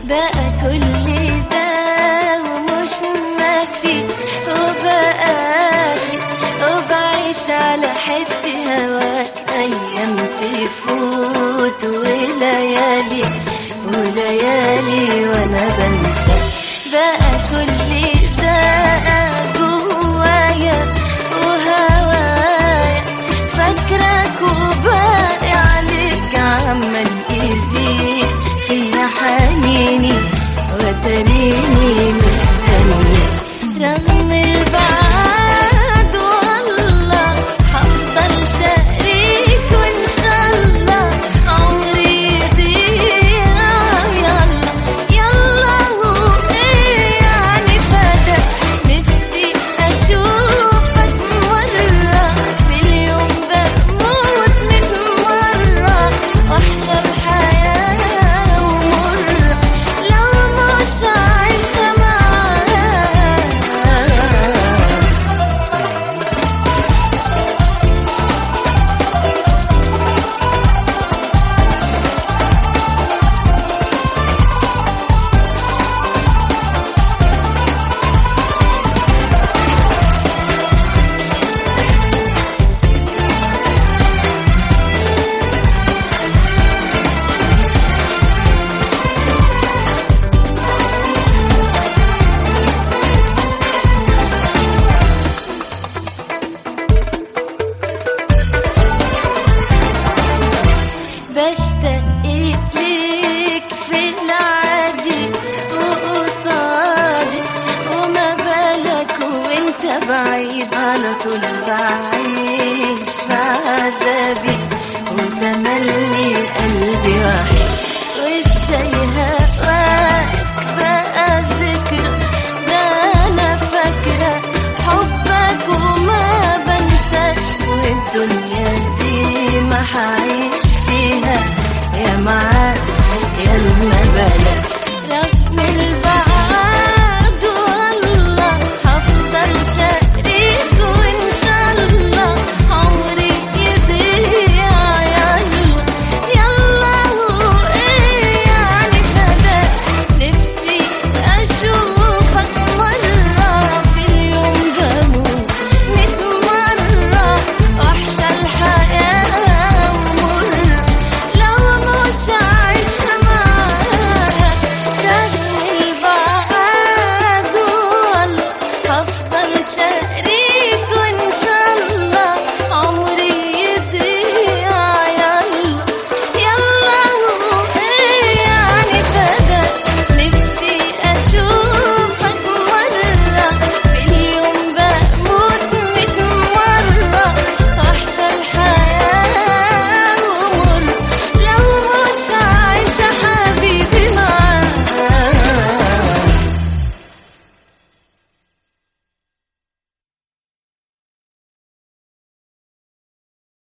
بقى كل ده ومش ناسي وبقاسي وبعيش على حس هواك أيام تفوت وليالي وليالي وأنا بنسى بقى كل ده جوايا وهوايا فاكرك وباقي عليك عمال يزيد فيا حنيني وتريني مستنية رغم البعد والله هفضل شريك وإن شاء الله عمري يضيع يلا يلا هو إيه يعني فدا نفسي أشوفك مرة في اليوم بموت ميت مرة وأحشى الحياة ومرة لو مش عايشة معاك بشتاق ليك في العادي وقصادي وما بالك وانت بعيد على طول بعيش في عذابي وتملي قلبي وحيد وازاي هواك بقى ذكرى ده انا فاكرة حبك وما بنساش والدنيا دي ما حعيش فيها يا معاك